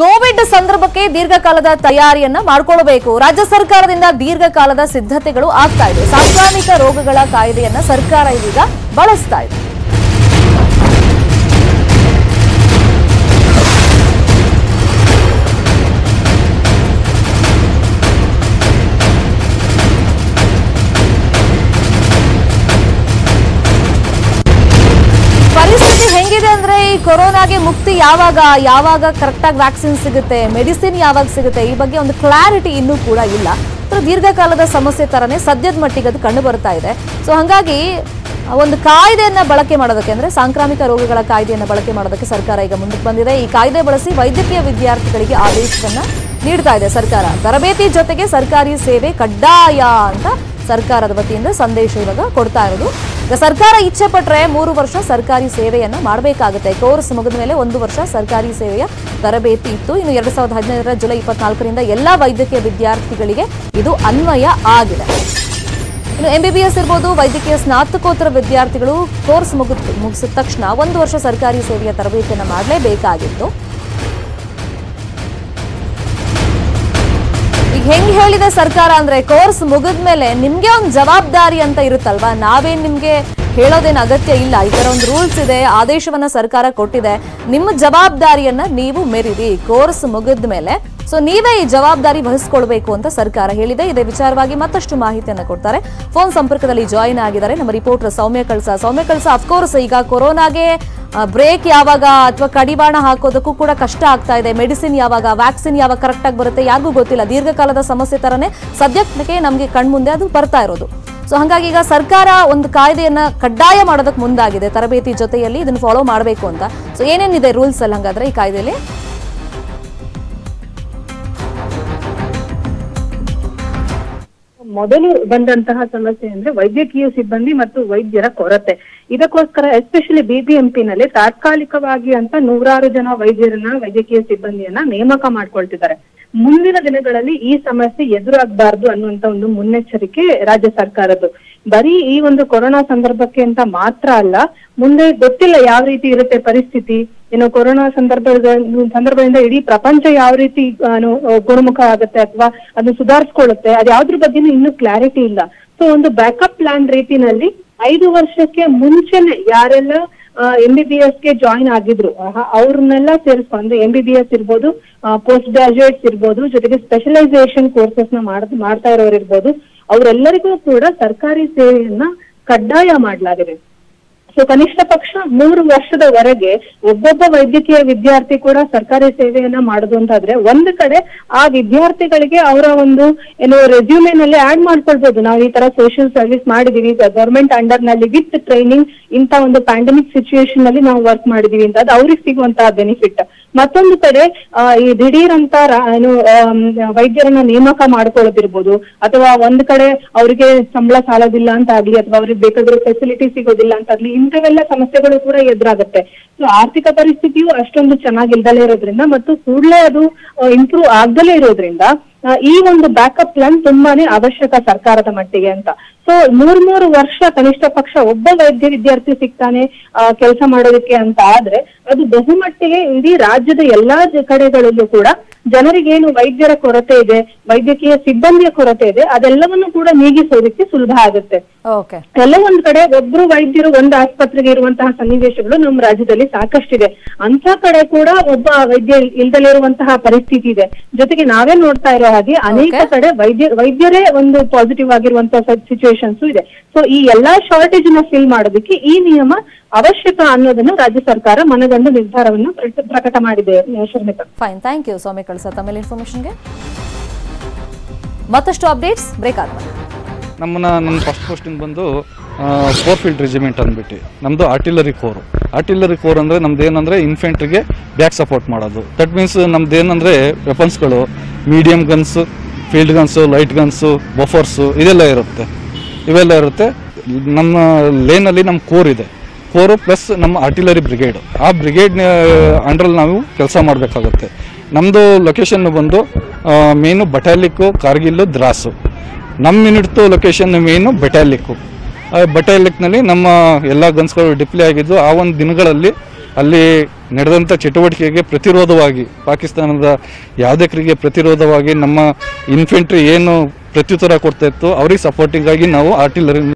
Covid ಸಂದರ್ಭಕ್ಕೆ ದೀರ್ಘಕಾಲದ ತಯಾರಿಯನ್ನ ಮಾಡಿಕೊಳ್ಳಬೇಕು ರಾಜ್ಯ ಸರ್ಕಾರದಿಂದ ದೀರ್ಘಕಾಲದ ಸಿದ್ಧತೆಗಳು ಆಗ್ತಾ ಇದೆ ಸಾಂಕ್ರಾಮಿಕ ರೋಗಗಳ ಕಾಯ್ದೆಯನ್ನ ಸರ್ಕಾರ ಇದೀಗ ಬಳಸ್ತಾ ಇದೆ ಪರಿಸ್ಥಿತಿ ಹೆಂಗಿದೆ ಅಂದ್ರೆ ಈ ಕೊರೋನಾಗೆ ಮುಕ್ತಿ ಯಾವಾಗ ಯಾವಾಗ ಕರೆಕ್ಟಾಗಿ ವ್ಯಾಕ್ಸಿನ್ ಸಿಗುತ್ತೆ ಮೆಡಿಸಿನ್ ಯಾವಾಗ ಸಿಗುತ್ತೆ ಈ ಬಗ್ಗೆ ಒಂದು ಕ್ಲಾರಿಟಿ ಇನ್ನೂ ಕೂಡ ಇಲ್ಲ ಸೊ ದೀರ್ಘಕಾಲದ ಸಮಸ್ಯೆ ತರನೇ ಸದ್ಯದ ಮಟ್ಟಿಗೆ ಅದು ಕಂಡು ಬರ್ತಾ ಇದೆ ಸೊ ಹಾಗಾಗಿ ಆ, ಒಂದು ಕಾಯ್ದೆಯನ್ನ ಬಳಕೆ ಮಾಡೋದಕ್ಕೆ ಅಂದ್ರೆ ಸಾಂಕ್ರಾಮಿಕ ರೋಗಗಳ ಕಾಯ್ದೆಯನ್ನ ಬಳಕೆ ಮಾಡೋದಕ್ಕೆ ಸರ್ಕಾರ ಈಗ ಮುಂದಕ್ಕೆ ಬಂದಿದೆ ಈ ಕಾಯ್ದೆ ಬಳಸಿ ವೈದ್ಯಕೀಯ ವಿದ್ಯಾರ್ಥಿಗಳಿಗೆ ಆದೇಶವನ್ನ ನೀಡ್ತಾ ಇದೆ ಸರ್ಕಾರ ತರಬೇತಿ ಜೊತೆಗೆ ಸರ್ಕಾರಿ ಸೇವೆ ಕಡ್ಡಾಯ ಅಂತ ಸರ್ಕಾರದ ವತಿಯಿಂದ ಸಂದೇಶ ಇವಾಗ ಕೊಡ್ತಾ ಇರೋದು ಈಗ ಸರ್ಕಾರ ಇಚ್ಛೆ ಪಟ್ರೆ ಮೂರು ವರ್ಷ ಸರ್ಕಾರಿ ಸೇವೆಯನ್ನ ಮಾಡಬೇಕಾಗುತ್ತೆ ಕೋರ್ಸ್ ಮುಗಿದ ಮೇಲೆ ಒಂದು ವರ್ಷ ಸರ್ಕಾರಿ ಸೇವೆಯ ತರಬೇತಿ ಇತ್ತು ಇನ್ನು ಎರಡ್ ಸಾವಿರದ ಹದಿನೈದರ ಜುಲೈ ಇಪ್ಪತ್ನಾಲ್ಕರಿಂದ ಎಲ್ಲಾ ವೈದ್ಯಕೀಯ ವಿದ್ಯಾರ್ಥಿಗಳಿಗೆ ಇದು ಅನ್ವಯ ಆಗಿದೆ ಇನ್ನು ಎಂಬಿಬಿಎಸ್ ಇರ್ಬೋದು ವೈದ್ಯಕೀಯ ಸ್ನಾತಕೋತ್ತರ ವಿದ್ಯಾರ್ಥಿಗಳು ಕೋರ್ಸ್ ಮುಗಿದ ಮುಗಿಸಿದ ತಕ್ಷಣ ಒಂದು ವರ್ಷ ಸರ್ಕಾರಿ ಸೇವೆಯ ತರಬೇತಿಯನ್ನು ಮಾಡಲೇಬೇಕಾಗಿತ್ತು ಈಗ ಹೆಂಗ್ ಹೇಳಿದೆ ಸರ್ಕಾರ ಅಂದ್ರೆ ಕೋರ್ಸ್ ಮುಗಿದ್ಮೇಲೆ ನಿಮ್ಗೆ ಒಂದು ಜವಾಬ್ದಾರಿ ಅಂತ ಇರುತ್ತಲ್ವಾ ನಾವೇನ್ ನಿಮ್ಗೆ ಹೇಳೋದೇನು ಅಗತ್ಯ ಇಲ್ಲ ಈ ತರ ಒಂದು ರೂಲ್ಸ್ ಇದೆ ಆದೇಶವನ್ನ ಸರ್ಕಾರ ಕೊಟ್ಟಿದೆ ನಿಮ್ಮ ಜವಾಬ್ದಾರಿಯನ್ನ ನೀವು ಮೆರಿರಿ ಕೋರ್ಸ್ ಮುಗಿದ ಮೇಲೆ ಸೊ ನೀವೇ ಈ ಜವಾಬ್ದಾರಿ ವಹಿಸ್ಕೊಳ್ಬೇಕು ಅಂತ ಸರ್ಕಾರ ಹೇಳಿದೆ ಇದೇ ವಿಚಾರವಾಗಿ ಮತ್ತಷ್ಟು ಮಾಹಿತಿಯನ್ನ ಕೊಡ್ತಾರೆ ಫೋನ್ ಸಂಪರ್ಕದಲ್ಲಿ ಜಾಯಿನ್ ಆಗಿದ್ದಾರೆ ನಮ್ಮ ರಿಪೋರ್ಟರ್ ಸೌಮ್ಯ ಕಳ್ಸ ಸೌಮ್ಯ ಕಳ್ಸ ಅಫ್ಕೋರ್ಸ್ ಈಗ ಕೊರೋನಾಗೆ ಬ್ರೇಕ್ ಯಾವಾಗ ಅಥವಾ ಕಡಿವಾಣ ಹಾಕೋದಕ್ಕೂ ಕೂಡ ಕಷ್ಟ ಆಗ್ತಾ ಇದೆ ಮೆಡಿಸಿನ್ ಯಾವಾಗ ವ್ಯಾಕ್ಸಿನ್ ಯಾವಾಗ ಕರೆಕ್ಟ್ ಆಗಿ ಬರುತ್ತೆ ಯಾರಿಗೂ ಗೊತ್ತಿಲ್ಲ ದೀರ್ಘಕಾಲದ ಸಮಸ್ಯೆ ತರನೇ ಸದ್ಯಕ್ಕೆ ನಮಗೆ ಕಣ್ಮುಂದೆ ಅದು ಬರ್ತಾ ಇರೋದು ಸೊ ಹಾಗಾಗಿ ಈಗ ಸರ್ಕಾರ ಒಂದು ಕಾಯ್ದೆಯನ್ನ ಕಡ್ಡಾಯ ಮಾಡೋದಕ್ಕೆ ಮುಂದಾಗಿದೆ ತರಬೇತಿ ಜೊತೆಯಲ್ಲಿ ಇದನ್ನು ಫಾಲೋ ಮಾಡಬೇಕು ಅಂತ ಸೊ ಏನೇನಿದೆ ರೂಲ್ಸ್ ಅಲ್ಲಿ ಹಂಗಾದ್ರೆ ಈ ಕಾಯ್ದೆಯಲ್ಲಿ ಮೊದಲು ಬಂದಂತಹ ಸಮಸ್ಯೆ ಅಂದ್ರೆ ವೈದ್ಯಕೀಯ ಸಿಬ್ಬಂದಿ ಮತ್ತು ವೈದ್ಯರ ಕೊರತೆ ಇದಕ್ಕೋಸ್ಕರ ಎಸ್ಪೆಷಲಿ ಬಿಬಿಎಂಪಿ ನಲ್ಲಿ ತಾತ್ಕಾಲಿಕವಾಗಿ ಅಂತ ನೂರಾರು ಜನ ವೈದ್ಯರನ್ನ ವೈದ್ಯಕೀಯ ಸಿಬ್ಬಂದಿಯನ್ನ ನೇಮಕ ಮಾಡ್ಕೊಳ್ತಿದ್ದಾರೆ ಮುಂದಿನ ದಿನಗಳಲ್ಲಿ ಈ ಸಮಸ್ಯೆ ಎದುರಾಗಬಾರ್ದು ಅನ್ನುವಂತ ಒಂದು ಮುನ್ನೆಚ್ಚರಿಕೆ ರಾಜ್ಯ ಸರ್ಕಾರದ್ದು ಬರೀ ಈ ಒಂದು ಕೊರೋನಾ ಸಂದರ್ಭಕ್ಕೆ ಅಂತ ಮಾತ್ರ ಅಲ್ಲ ಮುಂದೆ ಗೊತ್ತಿಲ್ಲ ಯಾವ ರೀತಿ ಇರುತ್ತೆ ಪರಿಸ್ಥಿತಿ ಏನು ಕೊರೋನಾ ಸಂದರ್ಭದ ಸಂದರ್ಭದಿಂದ ಇಡೀ ಪ್ರಪಂಚ ಯಾವ ರೀತಿ ಏನು, ಗುಣಮುಖ ಆಗುತ್ತೆ ಅಥವಾ ಅದು ಸುಧಾರಿಸ್ಕೊಳ್ಳುತ್ತೆ ಅದ್ ಯಾವ್ದ್ರ ಬಗ್ಗೆನೂ ಇನ್ನೂ ಕ್ಲಾರಿಟಿ ಇಲ್ಲ ಸೊ ಒಂದು ಬ್ಯಾಕಪ್ ಪ್ಲಾನ್ ರೀತಿನಲ್ಲಿ ಐದು ವರ್ಷಕ್ಕೆ ಮುಂಚೆನೆ ಯಾರೆಲ್ಲ ಎಂ ಬಿ ಬಿ ಎಸ್ ಗೆ ಜಾಯಿನ್ ಆಗಿದ್ರು ಆಹಾ, ಅವ್ರನ್ನೆಲ್ಲ ಸೇರಿಸ್ಕೊಂಡು ಎಂ ಬಿ ಬಿ ಎಸ್ ಇರ್ಬೋದು ಪೋಸ್ಟ್ ಗ್ರಾಜುಯೇಟ್ಸ್ ಇರ್ಬೋದು ಜೊತೆಗೆ ಸ್ಪೆಷಲೈಸೇಷನ್ ಕೋರ್ಸಸ್ ನ ಮಾಡ್- ಮಾಡ್ತಾ ಇರೋರು ಇರ್ಬೋದು ಅವರೆಲ್ಲರಿಗೂ ಕೂಡ ಸರ್ಕಾರಿ ಸೇವೆಯನ್ನ ಕಡ್ಡಾಯ ಮಾಡಲಾಗಿದೆ ಸೊ ಕನಿಷ್ಠ ಪಕ್ಷ ಮೂರು ವರ್ಷದವರೆಗೆ ಒಬ್ಬೊಬ್ಬ ವೈದ್ಯಕೀಯ ವಿದ್ಯಾರ್ಥಿ ಕೂಡ ಸರ್ಕಾರಿ ಸೇವೆಯನ್ನ ಮಾಡುದು ಅಂತಾದ್ರೆ ಒಂದು ಕಡೆ ಆ ವಿದ್ಯಾರ್ಥಿಗಳಿಗೆ ಅವರ ಒಂದು ಏನು ರೆಸ್ಯೂಮೆನಲ್ಲಿ ಆಡ್ ಮಾಡ್ಕೊಳ್ಬಹುದು ನಾವು ಈ ತರ ಸೋಷಿಯಲ್ ಸರ್ವಿಸ್ ಮಾಡಿದೀವಿ ಗವರ್ಮೆಂಟ್ ಅಂಡರ್ ನಲ್ಲಿ ವಿತ್ ಟ್ರೈನಿಂಗ್ ಇಂತ ಒಂದು ಪ್ಯಾಂಡಮಿಕ್ ಸಿಚುಯೇಷನ್ ನಲ್ಲಿ ನಾವು ವರ್ಕ್ ಮಾಡಿದೀವಿ ಅಂತ ಅದು ಅವ್ರಿಗೆ ಸಿಗುವಂತಹ ಬೆನಿಫಿಟ್ ಮತ್ತೊಂದು ಕಡೆ ಆ, ಈ ದಿಢೀರ್ ಅಂತ ರಾ- ಏನು ಆಮ್, ವೈದ್ಯರನ್ನ ನೇಮಕ ಮಾಡ್ಕೊಳ್ಳೋದಿರ್ಬೋದು ಅಥವಾ ಒಂದ್ ಕಡೆ ಅವರಿಗೆ ಸಂಬಳ ಸಾಲೋದಿಲ್ಲ ಅಂತ ಆಗ್ಲಿ ಅಥವಾ ಅವ್ರಿಗೆ ಬೇಕಾಗಿರೋ ಫೆಸಿಲಿಟಿ ಸಿಗೋದಿಲ್ಲ ಅಂತ ಆಗ್ಲಿ ಇಂಥವೆಲ್ಲ ಸಮಸ್ಯೆಗಳು ಕೂಡ ಎದುರಾಗುತ್ತೆ ಸೊ ಆರ್ಥಿಕ ಪರಿಸ್ಥಿತಿಯು ಅಷ್ಟೊಂದು ಚೆನ್ನಾಗಿಲ್ದಲೇ ಇರೋದ್ರಿಂದ ಮತ್ತು ಕೂಡಲೇ ಅದು ಇಂಪ್ರೂವ್ ಆಗ್ದಲೇ ಇರೋದ್ರಿಂದ ಆ, ಈ ಒಂದು ಬ್ಯಾಕಪ್ ಪ್ಲಾನ್ ತುಂಬಾನೇ ಅವಶ್ಯಕ ಸರ್ಕಾರದ ಮಟ್ಟಿಗೆ ಅಂತ ಸೊ ಮೂರ್ ಮೂರು ವರ್ಷ ಕನಿಷ್ಠ ಪಕ್ಷ ಒಬ್ಬ ವೈದ್ಯ ವಿದ್ಯಾರ್ಥಿ ಸಿಗ್ತಾನೆ ಕೆಲಸ ಮಾಡೋದಕ್ಕೆ ಅಂತ ಆದ್ರೆ ಅದು ಬಹುಮಟ್ಟಿಗೆ ಇಡೀ ರಾಜ್ಯದ ಎಲ್ಲಾ ಜ- ಕಡೆಗಳಲ್ಲೂ ಕೂಡ ಜನರಿಗೇನು ವೈದ್ಯರ ಕೊರತೆ ಇದೆ ವೈದ್ಯಕೀಯ ಸಿಬ್ಬಂದಿಯ ಕೊರತೆ ಇದೆ ಅದೆಲ್ಲವನ್ನು ಕೂಡ ನೀಗಿಸೋದಕ್ಕೆ ಸುಲಭ ಆಗುತ್ತೆ ಓಕೆ ಎಲ್ಲ ಒಂದ್ ಕಡೆ ಒಬ್ರು ವೈದ್ಯರು ಒಂದು ಆಸ್ಪತ್ರೆಗೆ ಇರುವಂತಹ ಸನ್ನಿವೇಶಗಳು ನಮ್ಮ ರಾಜ್ಯದಲ್ಲಿ ಸಾಕಷ್ಟಿದೆ ಅಂತ ಕಡೆ ಕೂಡ ಒಬ್ಬ ವೈದ್ಯ ಇಲ್- ಇಲ್ದಲೇ ಇರುವಂತಹ ಪರಿಸ್ಥಿತಿ ಇದೆ ಜೊತೆಗೆ ನಾವೇ ನೋಡ್ತಾ ಇರೋ ಹಾಗೆ ಅನೇಕ Okay. ಕಡೆ ವೈದ್ಯ ವೈದ್ಯರೇ ಒಂದು ಪಾಸಿಟಿವ್ ಆಗಿರುವಂತಹ ಸಿಚುವೇಶನ್ಸ್ ಇದೆ ಸೊ ಈ ಎಲ್ಲಾ ಶಾರ್ಟೇಜ್ ನ ಫಿಲ್ ಮಾಡೋದಕ್ಕೆ ಈ ನಿಯಮ ಅವಶ್ಯಕ ಅನ್ನೋದನ್ನು ರಾಜ್ಯ ಸರ್ಕಾರ ಮನಗಂಡು ನಿರ್ಧಾರವನ್ನು ಪ್ರಕ- ಪ್ರಕಟ ಮಾಡಿದೆ ಶರ್ಮಿತಾ ಫೈನ್ ಥ್ಯಾಂಕ್ ಯು ಸ್ವಾಮಿ ಕಳ್ಸ ತಮ್ಮೆಲ್ಲ ಇನ್ಫಾರ್ಮೇಶನ್ಗೆ ಮತ್ತಷ್ಟು ಅಪ್ಡೇಟ್ಸ್ ಬ್ರೇಕ್ ಆದ್ಮೇಲೆ ನಮ್ಮನ್ನ ನನ್ನ ಫಸ್ಟ್ ಪೋಸ್ಟಿಂಗ್ ಬಂದು ಫೋರ್ ಫೀಲ್ಡ್ ರೆಜಿಮೆಂಟ್ ಅಂದ್ಬಿಟ್ಟು ನಮ್ಮದು ಆರ್ಟಿಲರಿ ಕೋರ್ ಆರ್ಟಿಲರಿ ಕೋರ್ ಅಂದರೆ ನಮ್ದು ಏನಂದರೆ ಇನ್ಫೆಂಟ್ರಿಗೆ ಬ್ಯಾಕ್ ಸಪೋರ್ಟ್ ಮಾಡೋದು ದಟ್ ಮೀನ್ಸ್ ನಮ್ದು ಏನಂದರೆ ವೆಪನ್ಸ್ಗಳು medium guns field guns light guns Bofors ಇದೆಲ್ಲ ಇರುತ್ತೆ ಇವೆಲ್ಲ ಇರುತ್ತೆ ನಮ್ಮ ಲೇನಲ್ಲಿ ನಮ್ಮ ಕೋರ್ ಇದೆ ಕೋರು ಪ್ಲಸ್ ನಮ್ಮ ಆರ್ಟಿಲರಿ ಬ್ರಿಗೇಡ್ ಆ ಬ್ರಿಗೇಡ್ ಅಂಡ್ರಲ್ಲಿ ನಾವು ಕೆಲಸ ಮಾಡಬೇಕಾಗುತ್ತೆ ನಮ್ಮದು ಲೊಕೇಶನ್ ಬಂದು ಮೇನು ಬಟಾಲಿಕ್ಕು ಕಾರ್ಗಿಲ್ಲು ದ್ರಾಸು ನಮ್ಮ ಯೂನಿಟ್ದು ಲೊಕೇಶನ್ ಮೇನು ಬೆಟಾಲಿಕ್ಕು ಬೆಟಾಲಿಕ್ನಲ್ಲಿ ನಮ್ಮ ಎಲ್ಲ ಗನ್ಸ್ಗಳು ಡಿಪ್ಲೇ ಆಗಿದ್ದು ಆ ಒಂದು ದಿನಗಳಲ್ಲಿ ಅಲ್ಲಿ ನಡೆದಂಥ ಚಟುವಟಿಕೆಗೆ ಪ್ರತಿರೋಧವಾಗಿ ಪಾಕಿಸ್ತಾನದ ಯಾವುದೇ ಪ್ರತಿರೋಧವಾಗಿ ನಮ್ಮ ಇನ್ಫೆಂಟ್ರಿ ಏನು ಪ್ರತ್ಯುತ್ತರ ಕೊಡ್ತಾ ಇತ್ತು ಅವ್ರಿಗೆ ಸಪೋರ್ಟಿಂಗ್ ಆಗಿ ನಾವು ಆರ್ಟಿಲರಿ